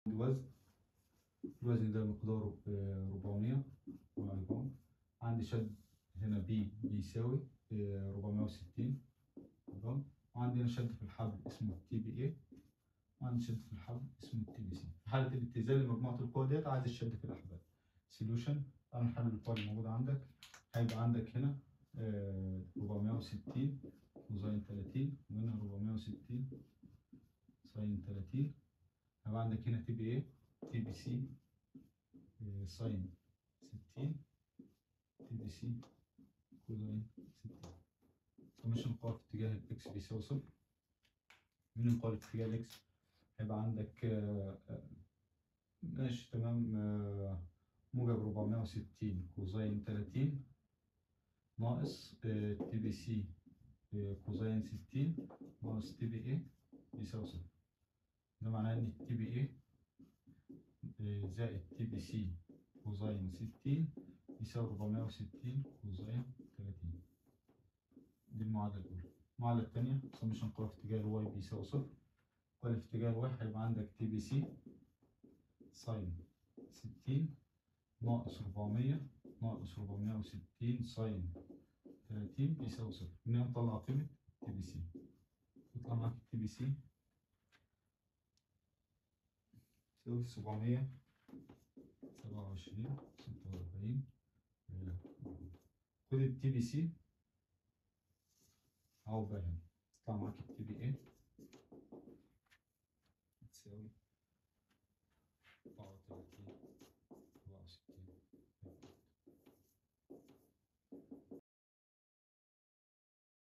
الوزن الوزن ده مقداره آه، 400 وعليكم عندي شد هنا بي بيساوي آه، 460 تمام وعندي هنا شد في الحبل اسمه تي بي اي وعندي شد في الحبل اسمه تي بي سي في حالة الاتزان لمجموعة القوى ديت عايز الشد في الأحبال سوليوشن تعال نحلل القوى الموجودة عندك هيبقى عندك هنا آه، 460 كوزين 30 وهنا 460 ساين 30 هيبقى عندك هنا تي بي اي تي بي سي آه، ساين 60 تي بي سي كوزين 60 سمشن قوة في اتجاه الاكس بيساوي صفر من القوة في اتجاه الاكس هيبقى عندك آه، آه، ماشي تمام آه، موجب 460 كوزين 30 ناقص تي بي سي كوزين 60 ناقص تي بي اي يساوي صفر ده معناه ان التي بي اي زائد تي بي سي كوزين 60 يساوي 460 كوزين 30 دي المعادلة الأولى المعادلة الثانية سمشن قوة في اتجاه الواي بيساوي صفر قوة في اتجاه الواي هيبقى عندك تي بي سي ساين 60 ناقص 400 ناقص 460 ساين 30 بيساوي صفر من هنا نطلع قيمة تي بي سي يطلع معاك التي بي سي تساوي 700 27 46 خد التي بي سي أو بقى هنا يطلع معاك التي بي اي تساوي